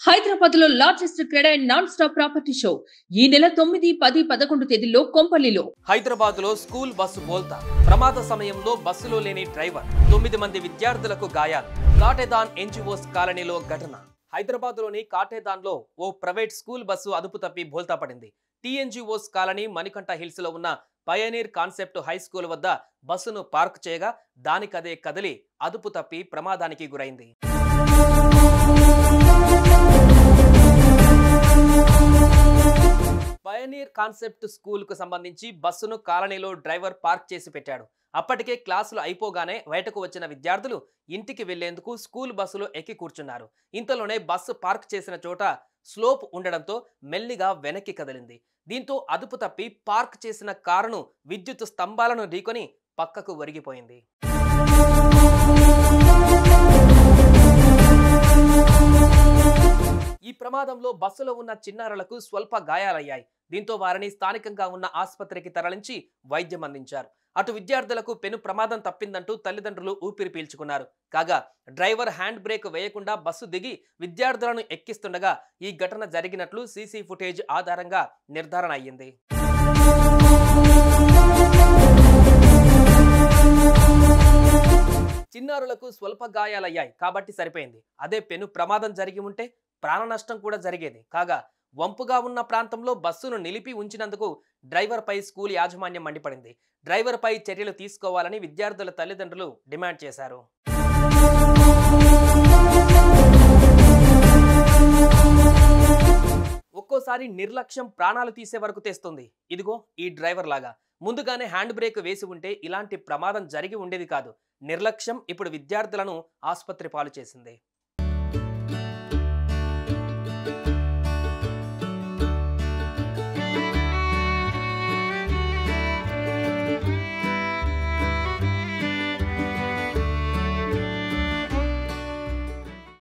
హైదరాబాద్ లో largest cred and non stop property show ఈ నెల తొమ్మిది పది పదకొండు తేదీల్లో కొంపల్లిలో హైదరాబాద్ లో స్కూల్ బస్సు బోల్తా ప్రమాద సమయంలో బస్సులో లేని డ్రైవర్ తొమ్మిది మంది విద్యార్థులకు గాయాలు కాటేదాన్ ఎన్జిఓస్ కాలనీలో ఘటన హైదరాబాద్ లోని కాటేదాన్ లో ఓ ప్రైవేట్ స్కూల్ బస్సు అదుపు తప్పి బోల్తా పడింది టీఎన్జిఓస్ కాలనీ మణికంఠ హిల్స్ లో ఉన్న పయనీర్ కాన్సెప్ట్ హై స్కూల్ వద్ద బస్సును పార్క్ చేయగా దానికదే కదిలి అదుపు తప్పి ప్రమాదానికి గురైంది పయనీర్ కాన్సెప్ట్ స్కూల్ కు సంబంధించి బస్సును కాలనీలో డ్రైవర్ పార్క్ చేసి పెట్టాడు అప్పటికే క్లాసులు అయిపోగానే బయటకు వచ్చిన విద్యార్థులు ఇంటికి వెళ్లేందుకు స్కూల్ బస్సులో ఎక్కి కూర్చున్నారు ఇంతలోనే బస్సు పార్క్ చేసిన చోట స్లోప్ ఉండడంతో మెల్లిగా వెనక్కి కదిలింది దీంతో అదుపు తప్పి పార్క్ చేసిన కారును విద్యుత్ స్తంభాలను ఢీకొని పక్కకు ఒరిగిపోయింది ఈ ప్రమాదంలో బస్సులో ఉన్న చిన్నారులకు స్వల్ప గాయాలయ్యాయి దీంతో వారిని స్థానికంగా ఉన్న ఆసుపత్రికి తరలించి వైద్యం అందించారు అటు విద్యార్థులకు పెను ప్రమాదం తప్పిందంటూ తల్లిదండ్రులు ఊపిరి పీల్చుకున్నారు కాగా డ్రైవర్ హ్యాండ్ బ్రేక్ వేయకుండా బస్సు దిగి విద్యార్థులను ఎక్కిస్తుండగా ఈ ఘటన జరిగినట్లు సీసీ ఫుటేజ్ ఆధారంగా నిర్ధారణ అయ్యింది చిన్నారులకు స్వల్ప గాయాలయ్యాయి కాబట్టి సరిపోయింది అదే పెను ప్రమాదం జరిగి ఉంటే ప్రాణ నష్టం కూడా జరిగేది కాగా వంపుగా ఉన్న ప్రాంతంలో బస్సును నిలిపి ఉంచినందుకు డ్రైవర్పై స్కూల్ యాజమాన్యం మండిపడింది డ్రైవర్పై చర్యలు తీసుకోవాలని విద్యార్థుల తల్లిదండ్రులు డిమాండ్ చేశారు ఒక్కోసారి నిర్లక్ష్యం ప్రాణాలు తీసే వరకు తెస్తుంది ఇదిగో ఈ డ్రైవర్ లాగా ముందుగానే హ్యాండ్ బ్రేక్ వేసి ఉంటే ఇలాంటి ప్రమాదం జరిగి ఉండేది కాదు నిర్లక్ష్యం ఇప్పుడు విద్యార్థులను ఆసుపత్రి పాలు చేసింది